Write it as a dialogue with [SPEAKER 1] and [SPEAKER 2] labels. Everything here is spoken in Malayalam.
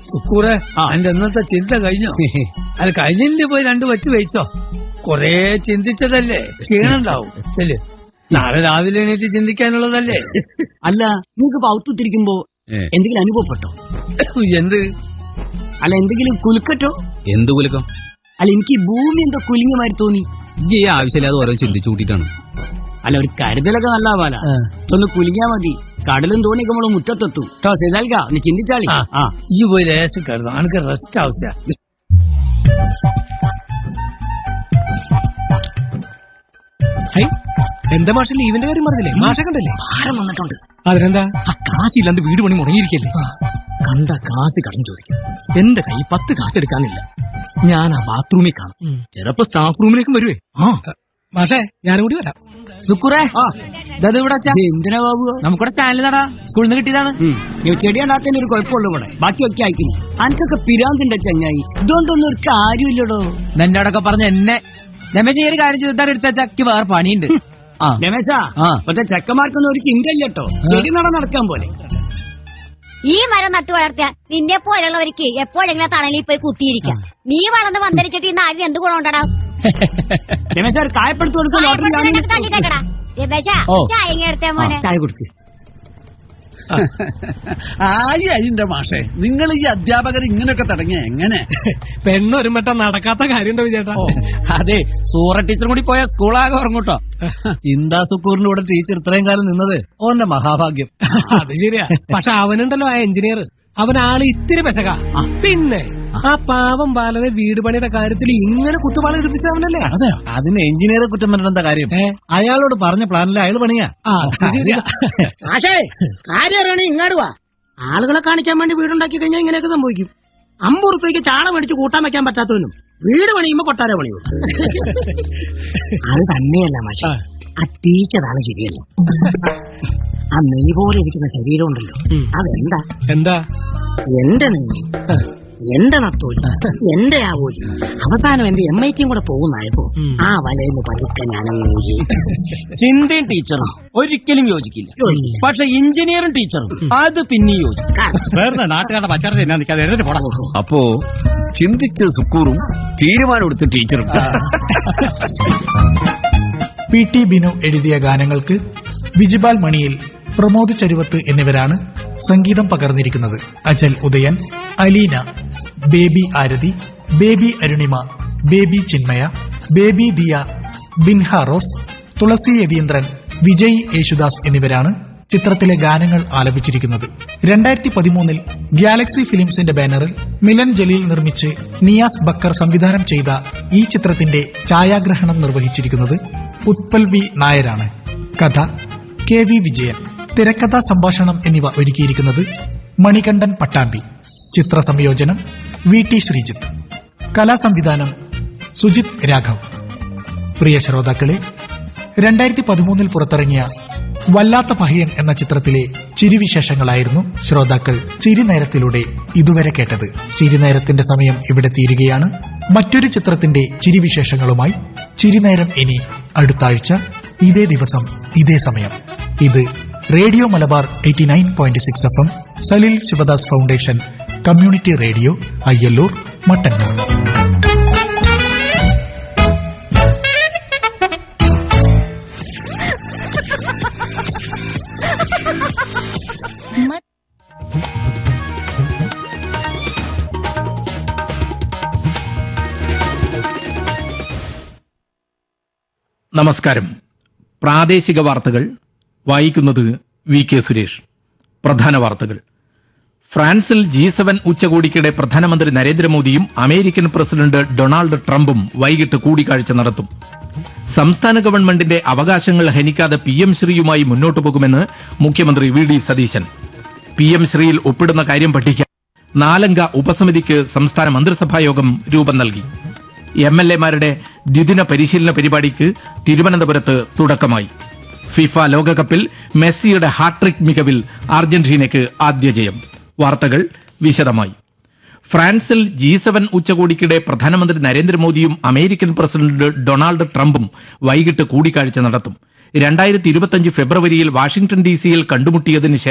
[SPEAKER 1] സുക്കൂറെ എന്റെ ഇന്നത്തെ ചിന്ത കഴിഞ്ഞോ അത് കഴിഞ്ഞിട്ട് പോയി രണ്ട് വറ്റ് വെച്ചോ കൊറേ ചിന്തിച്ചതല്ലേ ക്ഷീണുണ്ടാവും ചെല് നാളെ രാവിലെ എണീറ്റ് ചിന്തിക്കാനുള്ളതല്ലേ
[SPEAKER 2] അല്ല നിങ്ങൾക്ക് ഇപ്പൊ ഔത്തുത്തിരിക്കുമ്പോ എന്തെങ്കിലും അനുഭവപ്പെട്ടോ
[SPEAKER 1] എന്ത്
[SPEAKER 2] അല്ല എന്തെങ്കിലും കുലുക്കട്ടോ
[SPEAKER 3] എന്ത് കുലുക്കം
[SPEAKER 2] അല്ല എനിക്ക് ഈ ഭൂമി എന്തോ കുലുങ്ങിയമാതിരി തോന്നി
[SPEAKER 3] ഈ ആവശ്യമില്ലാതെ ഓരോ ചിന്തിച്ചു കൂട്ടിയിട്ടാണ്
[SPEAKER 2] അല്ല ഒരു കരുതലൊക്കെ നല്ല പോലെ
[SPEAKER 1] ആ.
[SPEAKER 2] ഇതൊന്ന് കുലുങ്ങിയാ മതി കടലും തോണിയൊക്കെ നമ്മള് മുറ്റത്തെത്തു കേട്ടോ ചെയ്താൽക്കാ നീ ചിന്തിച്ചാളി
[SPEAKER 1] ആ.
[SPEAKER 2] ആ
[SPEAKER 1] ഈ പോയി ലേശം കിടന്നു എനിക്ക് റെസ്റ്റ് ആവശ്യ
[SPEAKER 4] എന്താ മാഷ ലീവിന്റെ കാര്യം പറഞ്ഞില്ലേ മാഷ കണ്ടല്ലേ
[SPEAKER 2] ഭാരം വന്നിട്ടുണ്ട്
[SPEAKER 4] അതിനെന്താ ആ കാശില്ലാണ്ട് വീട് പണി മുടങ്ങിയിരിക്കല്ലേ കണ്ട കാശ് കടം ചോദിക്കും എന്റെ കൈ പത്ത് കാശ് എടുക്കാനില്ല ഞാൻ ആ ബാത്റൂമിൽ കാണും ചിലപ്പോ സ്റ്റാഫ് റൂമിലേക്കും വരുവേ ആ മാഷേ ഞാനും കൂടി വരാം
[SPEAKER 3] സുക്കുറേ ഇത് ഇവിടെ
[SPEAKER 2] എന്തിനാ ബാബു
[SPEAKER 3] നമുക്കിവിടെ ചാനൽ നടാ സ്കൂളിൽ നിന്ന് കിട്ടിയതാണ്
[SPEAKER 2] ചെടി ഉണ്ടാത്തതിന് ഒരു കുഴപ്പമുള്ളൂ ഇവിടെ ബാക്കിയൊക്കെ അയക്കുന്നു അനക്കൊക്കെ പിരാന്തിന്റെ ചങ്ങായി ഇതുകൊണ്ടൊന്നും ഒരു കാര്യമില്ലടോ
[SPEAKER 3] നിന്നോടൊക്കെ പറഞ്ഞ എന്നെ രമേശ് ഈ ഒരു കാര്യം ചെയ്തിട്ടാണ് എടുത്ത ചക്കി വേറെ പണിയുണ്ട് ആ
[SPEAKER 2] രമേശാ
[SPEAKER 3] ആ.
[SPEAKER 2] ഇപ്പത്തെ ചെക്കന്മാർക്കൊന്നും ഒരു ചിന്തയില്ലട്ടോ ചെടി നട നടക്കാൻ പോലെ
[SPEAKER 5] ഈ മരം നട്ടു വളർത്തിയ നിന്നെ പോലുള്ളവർക്ക് എപ്പോഴെങ്കിലും തണലിൽ പോയി കുത്തിയിരിക്കാം നീ വളർന്ന് വന്തരിച്ചിട്ട് ഈ നാടിന് എന്ത് ഗുണം ഉണ്ടാടാ
[SPEAKER 2] രമേശ ഒരു കായപ്പെടുത്തു കൊടുക്കാൻ ലോട്ടറി വാങ്ങി
[SPEAKER 3] ഓ.
[SPEAKER 5] ചായ എടുത്തേ മോനെ
[SPEAKER 2] ചായ കൊടുക്ക്
[SPEAKER 6] ആയി അയിന്റെ മാഷേ നിങ്ങൾ ഈ അധ്യാപകർ ഇങ്ങനെയൊക്കെ തുടങ്ങിയ എങ്ങനെ
[SPEAKER 4] പെണ്ണൊരുമട്ട നടക്കാത്ത കാര്യം വിചേട്ടാ
[SPEAKER 3] അതെ സൂറ ടീച്ചർ കൂടി പോയ സ്കൂളാകെ ഉറങ്ങൂട്ടോ
[SPEAKER 7] ചിന്താ സുക്കൂറിന്റെ കൂടെ ടീച്ചർ ഇത്രയും കാലം നിന്നത് ഓന്റെ മഹാഭാഗ്യം
[SPEAKER 4] അത് ശരിയാ പക്ഷെ അവനുണ്ടല്ലോ ആ എഞ്ചിനീയർ അവൻ ആള് ഇത്തിരി പെശക പിന്നെ ആ പാവം ബാലനെ വീട് പണിയുടെ കാര്യത്തിൽ ഇങ്ങനെ കുത്തുപാള എടുപ്പിച്ച അവനല്ലേ
[SPEAKER 7] അതെ അതിന് എഞ്ചിനീയറെ കുറ്റം പറഞ്ഞ എന്താ കാര്യം
[SPEAKER 4] ഏ?
[SPEAKER 7] അയാളോട് പറഞ്ഞ പ്ലാനിൽ അയാൾ പണിയാ
[SPEAKER 4] ആ അത് ശരിയാ
[SPEAKER 2] ആശേ കാര്യം അറിയണേ ഇങ്ങാട് വാ ആളുകളെ കാണിക്കാൻ വേണ്ടി വീടുണ്ടാക്കി കഴിഞ്ഞാൽ ഇങ്ങനെയൊക്കെ സംഭവിക്കും അമ്പത് റുപ്യക്ക് ചാള മേടിച്ച് കൂട്ടാൻ വെക്കാൻ പറ്റാത്തവനും വീട് പണിയുമ്പോ കൊട്ടാര പണിയുള്ളൂ അത് തന്നെയല്ല മാഷെ ആ ടീച്ചറാണ് ശരിയല്ല ആ നെയ് പോലെ ഇരിക്കുന്ന ശരീരം ഉണ്ടല്ലോ അതെന്താ
[SPEAKER 4] എന്താ
[SPEAKER 2] എന്റെ നെയ്മി എന്റെ നത്തോലി എന്റെ ആ ഊരി അവസാനം എന്റെ എം ഐ ടിയും കൂടെ പോകുന്നായപ്പോ ആ വലയെന്ന് പതുക്കെ ഞാനങ്ങ് ഊരി
[SPEAKER 3] ചിന്തയും ടീച്ചറും ഒരിക്കലും യോജിക്കില്ല
[SPEAKER 2] യോജിക്കില്ല.
[SPEAKER 3] പക്ഷെ എഞ്ചിനീയറും ടീച്ചറും അത് പിന്നെ യോജിക്കും
[SPEAKER 2] കാരണം
[SPEAKER 6] നാട്ടുകാരുടെ പച്ചാറ തിന്നാൻ നിൽക്കാതെ എഴുതിട്ട് പോടാ
[SPEAKER 8] അപ്പോ ചിന്തിച്ച് സുക്കൂറും തീരുമാനമെടുത്ത് ടീച്ചറും
[SPEAKER 9] പി ടി ബിനു എഴുതിയ ഗാനങ്ങൾക്ക് വിജിബാൽ മണിയിൽ പ്രമോദ് ചരുവത്ത് എന്നിവരാണ് സംഗീതം പകർന്നിരിക്കുന്നത് Ajal Udayan Aleena Baby Aarathi Baby Arunima Baby Chinmaya Baby Diya Binha Rose Thulasi Yatheendran Vijay Yesudas എന്നിവരാണ് ചിത്രത്തിലെ ഗാനങ്ങൾ ആലപിച്ചിരിക്കുന്നത് രണ്ടായിരത്തി പതിമൂന്നിൽ ഗാലക്സി ഫിലിംസിന്റെ ബാനറിൽ മിലൻ ജലീൽ നിർമ്മിച്ച് നിയാസ് ബക്കർ സംവിധാനം ചെയ്ത ഈ ചിത്രത്തിന്റെ ഛായാഗ്രഹണം നിർവഹിച്ചിരിക്കുന്നത് ഉത്പൽ വി നായരാണ് കഥ കെ വി വിജയൻ തിരക്കഥാ സംഭാഷണം എന്നിവ ഒരുക്കിയിരിക്കുന്നത് മണികണ്ഠൻ പട്ടാമ്പി ചിത്ര സംയോജനം വി ടി ശ്രീജിത്ത് കലാസംവിധാനം സുജിത് രാഘവ് പ്രിയ ശ്രോതാക്കളെ രണ്ടായിരത്തി പതിമൂന്നിൽ പുറത്തിറങ്ങിയ വല്ലാത്ത പഹയൻ എന്ന ചിത്രത്തിലെ ചിരിവിശേഷങ്ങളായിരുന്നു ശ്രോതാക്കൾ ചിരിനേരത്തിലൂടെ ഇതുവരെ കേട്ടത് ചിരിനേരത്തിന്റെ സമയം ഇവിടെ തീരുകയാണ് മറ്റൊരു ചിത്രത്തിന്റെ ചിരിവിശേഷങ്ങളുമായി ചിരിനേരം ഇനി അടുത്ത ആഴ്ച ഇതേ ദിവസം ഇതേ സമയം ഇത് radio Malabar eighty nine point six F M Salil Sivadas foundation community radio Ayyalloor Mattannur
[SPEAKER 10] നമസ്കാരം പ്രാദേശിക വാർത്തകൾ വായിക്കുന്നത് വി കെ സുരേഷ് പ്രധാന വാർത്തകൾ ഫ്രാൻസിൽ ജി സെവൻ ഉച്ചകോടിക്കിടെ പ്രധാനമന്ത്രി നരേന്ദ്രമോദിയും അമേരിക്കൻ പ്രസിഡന്റ് ഡൊണാൾഡ് ട്രംപും വൈകിട്ട് കൂടിക്കാഴ്ച നടത്തും സംസ്ഥാന ഗവൺമെന്റിന്റെ അവകാശങ്ങൾ ഹനിക്കാതെ പി എം ശ്രീയുമായി മുന്നോട്ടു പോകുമെന്ന് മുഖ്യമന്ത്രി V D Satheesan P M ശ്രീയിൽ ഒപ്പിടുന്ന കാര്യം പഠിക്കാൻ നാലംഗ ഉപസമിതിക്ക് സംസ്ഥാന മന്ത്രിസഭാ യോഗം രൂപം നൽകി എം എൽ എമാരുടെ ദ്വിദിന പരിശീലന പരിപാടിക്ക് തിരുവനന്തപുരത്ത് തുടക്കമായി ഫിഫ ലോകകപ്പിൽ മെസ്സിയുടെ ഹാട്രിക് മികവിൽ അർജന്റീനയ്ക്ക് ആദ്യ ജയം വാർത്തകൾ വിശദമായി ഫ്രാൻസിൽ ജി സെവൻ ഉച്ചകോടിക്കിടെ പ്രധാനമന്ത്രി നരേന്ദ്രമോദിയും അമേരിക്കൻ പ്രസിഡന്റ് ഡൊണാൾഡ് ട്രംപും വൈകിട്ട് കൂടിക്കാഴ്ച നടത്തും രണ്ടായിരത്തി ഇരുപത്തിയഞ്ച് ഫെബ്രുവരിയിൽ വാഷിംഗ്ടൺ ഡി സിയിൽ കണ്ടുമുട്ടിയതിന് ശേഷം